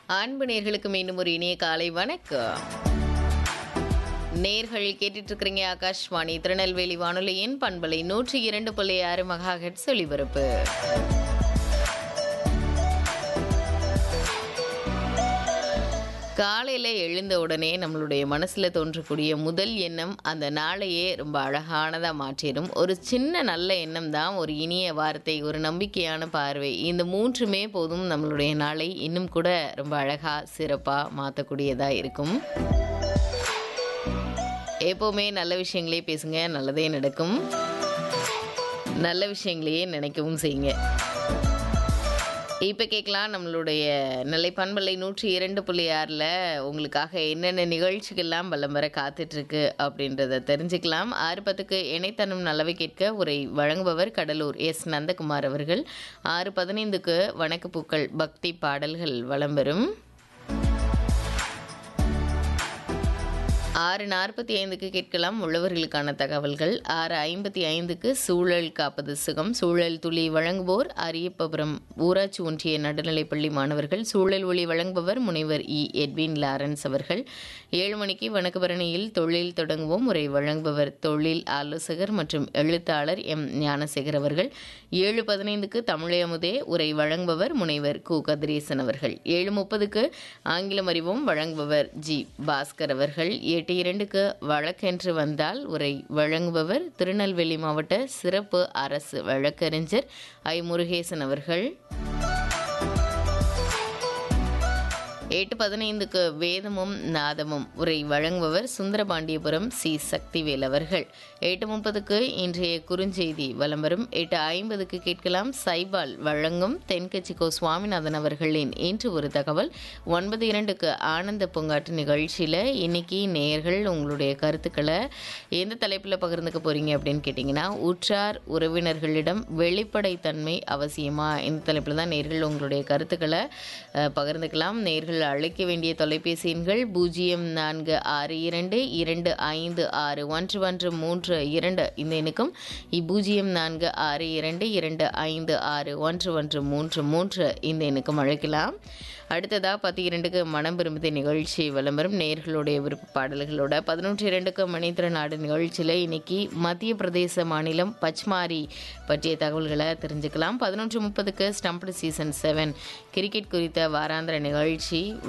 அன்பு நேர்களுக்கு மீண்டும் ஒரு இனிய காலை வணக்கம் நேர்கள் கேட்டுட்டு இருக்கிறீங்க ஆகாஷ்வாணி திருநெல்வேலி வானொலியின் பண்பலை நூற்றி இரண்டு புள்ளி ஆறு மகா ஹெட்ஸ் ஒலிபரப்பு காலையில் எழுந்த உடனே நம்மளுடைய மனசில் தோன்றக்கூடிய முதல் எண்ணம் அந்த நாளையே ரொம்ப அழகானதாக மாற்றிடும் ஒரு சின்ன நல்ல எண்ணம் தான் ஒரு இனிய வார்த்தை ஒரு நம்பிக்கையான பார்வை இந்த மூன்றுமே போதும் நம்மளுடைய நாளை இன்னும் கூட ரொம்ப அழகாக சிறப்பாக மாற்றக்கூடியதாக இருக்கும் எப்போவுமே நல்ல விஷயங்களே பேசுங்க நல்லதே நடக்கும் நல்ல விஷயங்களையே நினைக்கவும் செய்யுங்க இப்போ கேட்கலாம் நம்மளுடைய நெல்லை பண்பலை நூற்றி இரண்டு புள்ளி ஆறில் உங்களுக்காக என்னென்ன நிகழ்ச்சிகள்லாம் வல்லம் வர காத்துட்ருக்கு அப்படின்றத தெரிஞ்சுக்கலாம் ஆறு பத்துக்கு இணைத்தனம் நல்லவை கேட்க உரை வழங்குபவர் கடலூர் எஸ் நந்தகுமார் அவர்கள் ஆறு பதினைந்துக்கு வணக்கப்பூக்கள் பக்தி பாடல்கள் வலம் வரும் ஆறு நாற்பத்தி ஐந்துக்கு கேட்கலாம் உழவர்களுக்கான தகவல்கள் ஆறு ஐம்பத்தி ஐந்துக்கு சூழல் காப்பது சுகம் சூழல் துளி வழங்குவோர் அரியப்பபுரம் ஊராட்சி ஒன்றிய நடுநிலைப்பள்ளி மாணவர்கள் சூழல் ஒளி வழங்குபவர் முனைவர் இ எட்வின் லாரன்ஸ் அவர்கள் ஏழு மணிக்கு வணக்கபரணியில் தொழில் தொடங்குவோம் உரை வழங்குபவர் தொழில் ஆலோசகர் மற்றும் எழுத்தாளர் எம் ஞானசேகர் அவர்கள் ஏழு பதினைந்துக்கு தமிழமுதே உரை வழங்குபவர் முனைவர் கு கதிரேசன் அவர்கள் ஏழு முப்பதுக்கு ஆங்கிலம் அறிவோம் வழங்குபவர் ஜி பாஸ்கர் அவர்கள் எட்டு இரண்டுக்கு வழக்கென்று வந்தால் உரை வழங்குபவர் திருநெல்வேலி மாவட்ட சிறப்பு அரசு வழக்கறிஞர் ஐ முருகேசன் அவர்கள் எட்டு பதினைந்துக்கு வேதமும் நாதமும் உரை வழங்குபவர் சுந்தரபாண்டியபுரம் சி சக்திவேல் அவர்கள் எட்டு முப்பதுக்கு இன்றைய குறுஞ்செய்தி வலம் வரும் எட்டு ஐம்பதுக்கு கேட்கலாம் சைபால் வழங்கும் தென்கட்சிக்கோ சுவாமிநாதன் அவர்களின் இன்று ஒரு தகவல் ஒன்பது இரண்டுக்கு ஆனந்த பூங்காட்டு நிகழ்ச்சியில் இன்னைக்கு நேயர்கள் உங்களுடைய கருத்துக்களை எந்த தலைப்பில் பகிர்ந்துக்க போறீங்க அப்படின்னு கேட்டிங்கன்னா உற்றார் உறவினர்களிடம் வெளிப்படைத்தன்மை அவசியமா இந்த தலைப்பில் தான் நேர்கள் உங்களுடைய கருத்துக்களை அஹ், பகிர்ந்துக்கலாம் நேர்கள் அழைக்க வேண்டிய தொலைபேசி எண்கள் பூஜ்ஜியம் நான்கு ஆறு இரண்டு இரண்டு ஐந்து ஆறு ஒன்று ஒன்று மூன்று இரண்டு இந்த எண்ணுக்கும் பூஜ்ஜியம் நான்கு ஆறு இரண்டு இரண்டு ஐந்து ஆறு ஒன்று ஒன்று மூன்று மூன்று இந்த எண்ணுக்கும் அழைக்கலாம் அடுத்ததா பத்து இரண்டுக்கு மனம் விரும்புதி நிகழ்ச்சி விளம்பரம் நேர்களுடைய விருப்ப பாடல்களோட பதினொன்று இரண்டுக்கு மணித்திர நாடு நிகழ்ச்சியில் இன்னைக்கு மத்திய பிரதேச மாநிலம் பச்மாரி பற்றிய தகவல்களை தெரிஞ்சுக்கலாம் பதினொன்று முப்பதுக்கு ஸ்டம்ப்டு சீசன் செவன் கிரிக்கெட் குறித்த வாராந்திர நிகழ்ச்சி